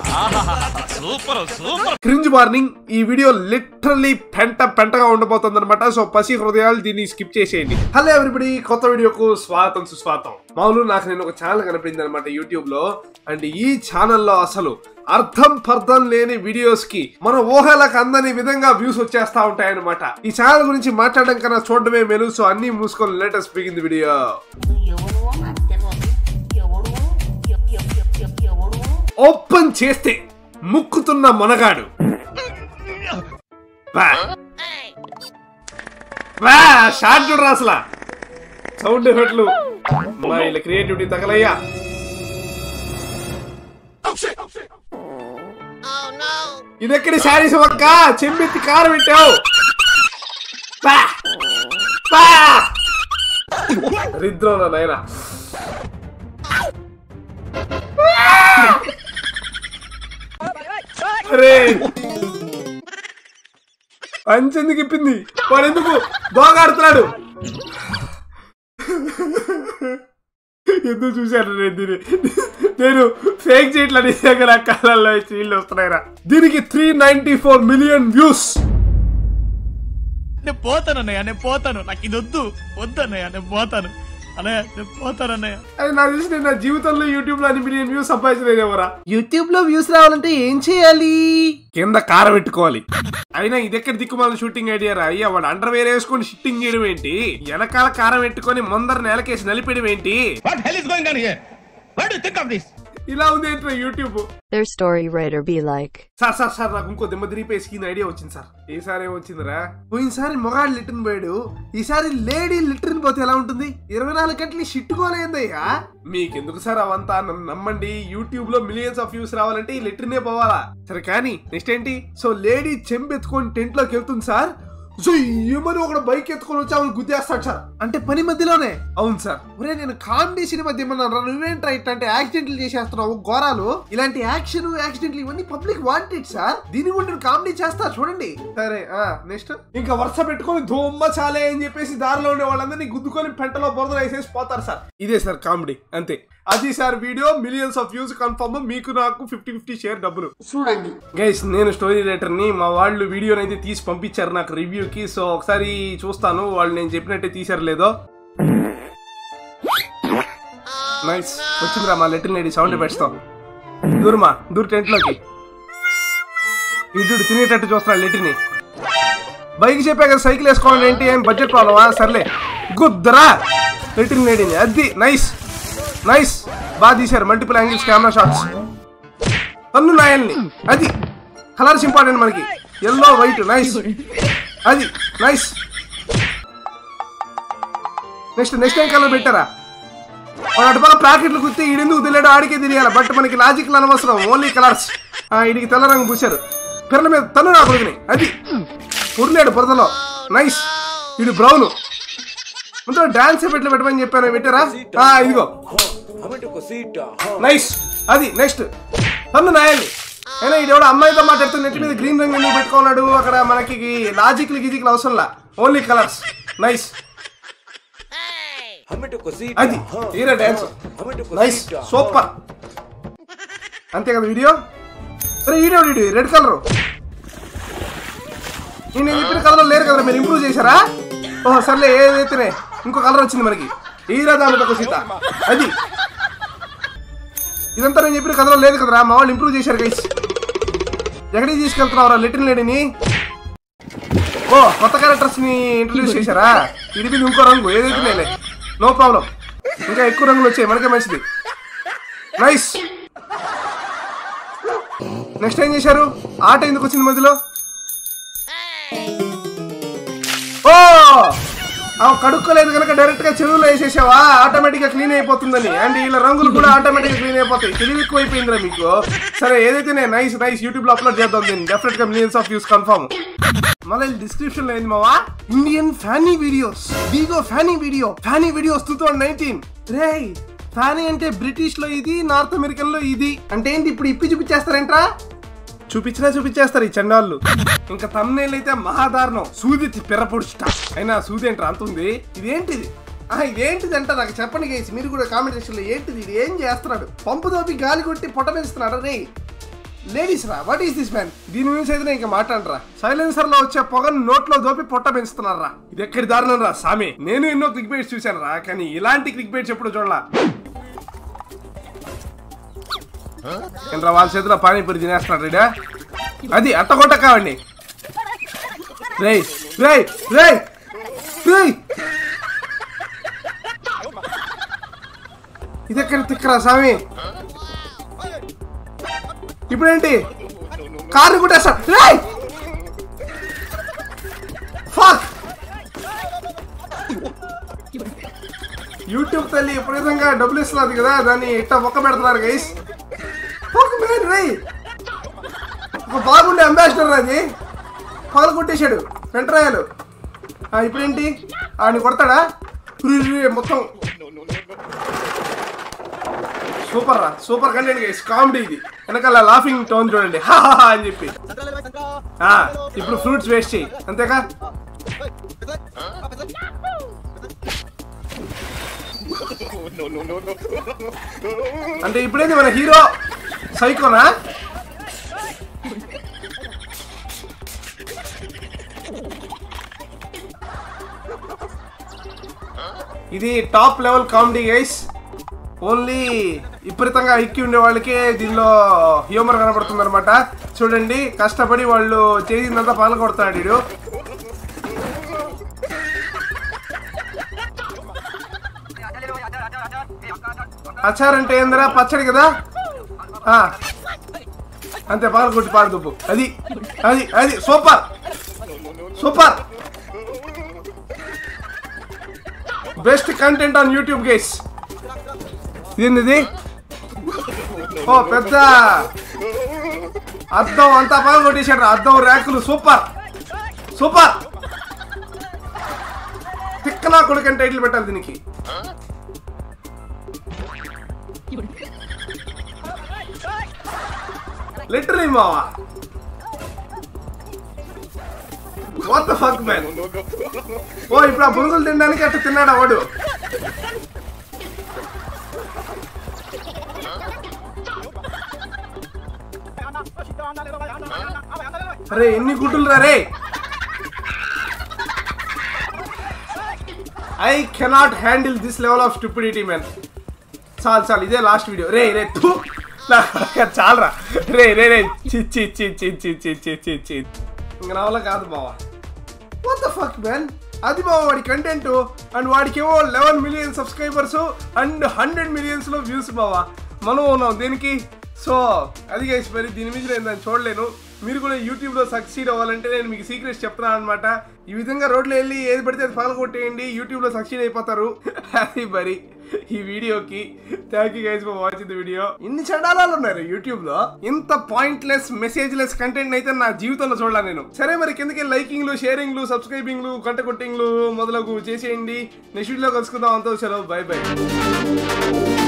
Super super cringe warning ఈ video literally పెంట పెంటగా ఉండబోతుంది అనమాట సో పసి హృదయాలు దీన్ని స్కిప్ చేసేయండి హలో ఎవ్రీబడి కొత్త వీడియోకు స్వాగతం సుస్వాగతం మామూలు నాకు నేను ఒక ఛానల్ కనిపించింది అనమాట యూట్యూబ్ లో అండ్ ఈ ఛానల్లో అసలు అర్థం పర్థం లేని వీడియోస్ కి మన ఊహలకు అందని విధంగా వ్యూస్ వచ్చేస్తా ఉంటాయి అనమాట ఈ ఛానల్ గురించి మాట్లాడడం కన్నా చూడడమే మేలు సో అన్ని మూసుకొని లేటెస్ట్ బిగింది వీడియో ఎవడు నాకు తెలియదు ఎవడు ఎ- ఎ- ఎ- ఎ- ఎవడు ఓపెన్ చేస్తే ముక్కుతున్న మొనగాడు బా. బా, షార్ట్ చూడరా అసలు సౌండ్ ఎఫెక్ట్లు మా ఇలా క్రియేటివిటీ తగలయ్యా ఇదెక్కడి శారీస్ ఒక్క చెంబెత్తి కారు పెట్టావు బా. బా. దరిద్రం నాయన అరే అంచెందుకు ఇప్పింది వాడు ఎందుకు బాగా ఆడుతున్నాడు ఎందుకు చూశాను నేను దీన్ని నేను ఫేక్ చేయట్లా నీ దగ్గర కళ్ళల్లో నీళ్ళు వస్తున్నాయిరా దీనికి three ninety four million views నేను పోతాను అన్నయ్య నేను పోతాను నాకు ఇది వద్దు వద్దు అన్నయ్య నేను పోతాను అన్నయ్య నేను పోతాను అన్నయ్య అది నాకు తెలిసి నేను నా జీవితంలో యూట్యూబ్ లో అన్ని మిలియన్ వ్యూస్ సంపాదించలేదేమోరా యూట్యూబ్ లో వ్యూస్ రావాలంటే ఏం చేయాలి కింద కార పెట్టుకోవాలి అయినా ఇదెక్కడ దిక్కుమాల షూటింగ్ ఐడియా రా అయ్యా వాడు అండర్ వేర్ వేసుకొని షిట్టింగ్ చేయడం ఏంటి వెనకాల కారం పెట్టుకొని ముందర నేలకేసి నలిపేయడం ఏంటి what hell is going on here what do think of this ఇలా ఉంది ఏంట్రా YouTube Their story writer be like. Sir sir sir నాకు ఇంకో దెమ్మ తిరిగిపోయి స్కీన్ ఐడియా వచ్చింది సార్ ఈసారి ఏమొచ్చిందిరా పోయినసారి మొగాడు లిటర్న్ పోయాడు ఈసారి లేడీ లిటర్న్ పోతే ఎలా ఉంటుంది ఇరవై నాలుగు గంటలు షిట్టుకోలేదయ్యా మీకెందుకు సార్ అవంతా నన్ను నమ్మండి యూట్యూబ్ లో మిలియన్స్ ఆఫ్ వ్యూస్ రావాలంటే ఈ లిటర్నే పోవాలా సరే కానీ నెక్స్ట్ ఏంటి సో లేడీ చెంబెత్తుకొని టెంట్ లోకి వెళ్తుంది సార్ సో ఏమని ఒకడు బైక్ ఎత్తుకొని వచ్చి ఆమెను గుద్దేస్తాడు సార్ అంటే పని మధ్యలోనే అవును సార్ ఒరే నేను కామెడీ సినిమా దిమ్మన్నాను నువ్వేంట్రా ఇట్లాంటి యాక్సిడెంట్లు చేసేస్తున్నావు ఘోరాలు ఇలాంటి యాక్షన్ యాక్సిడెంట్లు ఇవన్నీ పబ్లిక్ వాంటెడ్ సార్ దీని కూడా నేను కామెడీ చేస్తా చూడండి సరే నెక్స్ట్ ఇంకా వరుస పెట్టుకొని ధూమ్మ చాలే అని చెప్పేసి దారిలో ఉండే వాళ్ళందరినీ గుద్దుకొని పెంటలో బురదలు వేసేసి పోతారు సార్ ఇదే సార్ కామెడీ అంతే అది sir video millions of views confirm మీకు నాకు ఫిఫ్టీ ఫిఫ్టీ షేర్ డబ్బులు చూడండి గైస్ నేను స్టోరీ రైటర్ ని మా వాళ్ళు వీడియోని అయితే తీసి పంపించారు నాకు రివ్యూకి సో ఒకసారి చూస్తాను వాళ్ళు నేను చెప్పినట్టే తీసారు లేదో నైస్ వచ్చిందిరా మా లెటర్ లేడీ సౌండ్ పెడతాం దూరమా దూర టెంట్ లోకి ఇటు తినేటట్టు చూస్తున్నాడు లెటిని బైక్ చెప్పా కదా సైకిల్ వేసుకోవాలి ఏంటి ఏం బడ్జెట్ ప్రాబ్లమా సర్లే గుద్దరా లెటిన్ లేడీని అది నైస్ నైస్ బాగా తీశారు మల్టిపుల్ యాంగిల్స్ కెమెరా షాట్స్ పన్ను నాయల్ని అది కలర్స్ ఇంపార్టెంట్ మనకి ఎల్లో వైట్ నైస్ అది నైస్ నెక్స్ట్ నెక్స్ట్ ఏం కలర్ పెట్టారా మన అటుపక్క ప్యాకెట్లు కుత్తి ఈడెందుకు తెలియడు ఆడికే తెలియాలి బట్ మనకి లాజిక్ అనవసరం ఓన్లీ కలర్స్ ఇడికి తెల్ల రంగు పూశారు పిల్లల మీద తను నా కొడుకుని అది ఉరిలేడు బురదలో నైస్ ఇది బ్రౌన్ ముందు డాన్స్ ఎఫెక్ట్లు పెట్టమని చెప్పాను పెట్టారా ఆ, ఇదిగో నైస్ అది నెక్స్ట్ పన్ను నాయాలి అయినా ఈడెవడో అమ్మాయితో మాట్లాడుతూ నెట్ మీద గ్రీన్ రంగు ఎందుకు పెట్టుకున్నాడు అక్కడ మనకి లాజిక్లు గిజిక్లు అవసరంలా ఓన్లీ కలర్స్ నైస్ అది తీరా డాన్స్ నైస్ సూపర్ అంతే కదా వీడియో సరే వీడియో వీడియో రెడ్ కలర్ నేను చెప్పిన కలర్ లేరు కదా మీరు ఇంప్రూవ్ చేశారా ఓహో సర్లే ఏదైతేనే ఇంకో కలర్ వచ్చింది మనకి ఈరా దాని ఒక సీత అది ఇదంతా నేను చెప్పిన కథలో లేదు కదరా మా వాళ్ళు ఇంప్రూవ్ చేశారు గైస్ ఎక్కడికి తీసుకెళ్తున్నావురా లిటిల్ లేడీని ఓ కొత్త క్యారెక్టర్స్ ని ఇంట్రడ్యూస్ చేశారా ఇది మీద ఇంకో రంగు ఏదైతే నేనే నో ప్రాబ్లం ఇంకా ఎక్కువ రంగులు వచ్చాయి మనకే మంచిది నైస్ నెక్స్ట్ ఏం చేశారు ఆట ఎందుకు వచ్చింది మధ్యలో ఓ ఆ కడుక్కోలేదు కనుక డైరెక్ట్ గా చెరువులో వేసేసావా ఆటోమేటిక్ గా క్లీన్ అయిపోతుందని అండ్ వీళ్ళ రంగులు కూడా ఆటోమేటిక్ గా క్లీన్ అయిపోతాయి తెలివి ఎక్కువ అయిపోయిందిరా మీకు సరే ఏదైతే నేను నైస్ నైస్ యూట్యూబ్ లో అప్లోడ్ చేద్దాం దీన్ని డెఫినెట్ గా మిలియన్స్ ఆఫ్ వ్యూస్ కన్ఫర్మ్ మళ్ళీ డిస్క్రిప్షన్ లో ఏంది మావా ఇండియన్ ఫ్యానీ వీడియోస్ వీగో funny video funny videos two thousand nineteen రే ఫ్యానీ అంటే బ్రిటిష్ లో ఇది నార్త్ అమెరికన్ లో ఇది అంటే ఏంటి ఇప్పుడు ఇప్పి చూపించేస్తారేంట్రా చూపించినా చూపించేస్తారు ఈ చండాళ్ళు ఇంకా తమ్నేల్ అయితే మహాదారుణం సూది పిర్రపొడుచుట అయినా సూది ఏంట్రా అంత ఉంది ఇదేంటిది ఆ, ఇదేంటిది అంట నాకు చెప్పండి గేసి మీరు కూడా కామెంట్ సెక్షన్ లో ఏంటిది ఇది ఏం చేస్తున్నాడు పంపు దోపి గాలి కొట్టి పొట్ట పెంచుతున్నాడు రే లేడీస్ రా వాట్ ఈస్ దిస్ మ్యాన్ దీని గురించి అయితే నేను ఇంకా మాట్లాడరా సైలెన్సర్ లో వచ్చే పొగను నోట్లో దోపి పొట్ట పెంచుతున్నారా ఇది ఎక్కడి దారుణం రా సామి నేను ఎన్నో క్లిక్ బైట్స్ చూశాను రా కానీ ఇలాంటి క్లిక్ బైట్స్ ఎప్పుడు చూడలా ఏంట్రా వాళ్ళ చేతిలో పానీపూరి తినేస్తున్నాడు రీడా అది అట్టగొట్ట కావండి రేయ్ రేయ్ రేయ్ రేయ్ ఇది ఎక్కడ తిక్కరా స్వామి ఇప్పుడేంటి కారు కొట్టేస్తా రేయ్ ఫక్ యూట్యూబ్ తల్లి విపరీతంగా డబ్బులు ఇస్తున్నది కదా దాన్ని ఇట్ట ఒక్క పెడుతున్నారు గైస్ ఒక మ్యాన్ రేయ్ ఒక బాగుండే అంబాసిడర్ అది పగలు కొట్టేశాడు వెంట్రాయాలు ఆ, ఇప్పుడేంటి ఆయన కొడతాడా ఉర్రే, మొత్తం సూపర్ రా సూపర్ కంటెంట్ గైస్ కామెడీ ఇది వెనకాల లాఫింగ్ టోన్ చూడండి హా హా హా అని చెప్పి ఆ, ఇప్పుడు ఫ్రూట్స్ వేస్ట్ చేయి అంతేగా అంటే ఇప్పుడేంది మన హీరో సైకోనా ఇది top level comedy guys only విపరీతంగా ఎక్కి ఉండే వాళ్ళకే దీనిలో హ్యూమర్ కనబడుతుంది అనమాట చూడండి కష్టపడి వాళ్ళు చేసిందంతా పగల కొడతాడు వీడు అచార్ అంటే ఏందిరా పచ్చడి కదా ఆ. అంతే పగల కొట్టి పాడు దుబ్బు అది అది అది super super best content on YouTube guys ఏంది ఓ పెద్ద అద్దం అంతా బాగా కొట్టేశాడు అద్దం ర్యాకులు సూపర్ సూపర్ తిక్కనా కొడుకని టైటిల్ పెట్టాలి దీనికి లిటరలీ మావా వాట్ ద ఫక్ మ్యాన్ ఓ ఇప్పుడు ఆ పురుగులు తినడానికి అట్లా తిన్నాడు వాడు అరే ఎన్ని గుడ్డులు రా రే I cannot handle this level of stupidity man చాలు చాలు ఇదే లాస్ట్ వీడియో రే రే తూ చాలరా రే రే రే చి చి చి చి చి చి చి చి చి ఇంక నా వల్ల కాదు బావా వాట్ ద ఫక్ మ్యాన్ అది బావ వాడి కంటెంట్ అండ్ వాడికి ఏమో eleven million subscribers and hundred millions లో వ్యూస్ బావా మనం ఉన్నాం దీనికి సో అది గైస్ మరి దీని మీద నేను దాన్ని చూడలేను మీరు కూడా యూట్యూబ్ లో సక్సీడ్ అవ్వాలంటే నేను మీకు సీక్రెట్స్ చెప్తున్నాను అనమాట ఈ విధంగా రోడ్లో వెళ్ళి ఏది పడితే అది పగల కొట్టేయండి యూట్యూబ్ లో సక్సీడ్ అయిపోతారు అది మరి ఈ వీడియోకి thank you guys for watching the video ఇన్ని చండాలాలు ఉన్నారు యూట్యూబ్ లో ఇంత పాయింట్లెస్ మెసేజ్ లెస్ కంటెంట్ అయితే నా జీవితంలో చూడాలి నేను సరే మరి కిందకి లైకింగ్లు షేరింగ్లు సబ్స్క్రైబింగ్లు కంట కొట్టింగ్లు మొదలగు చేసేయండి నెక్స్ట్ వీడియో కలుసుకుందాం అంతా సెలవు బై బై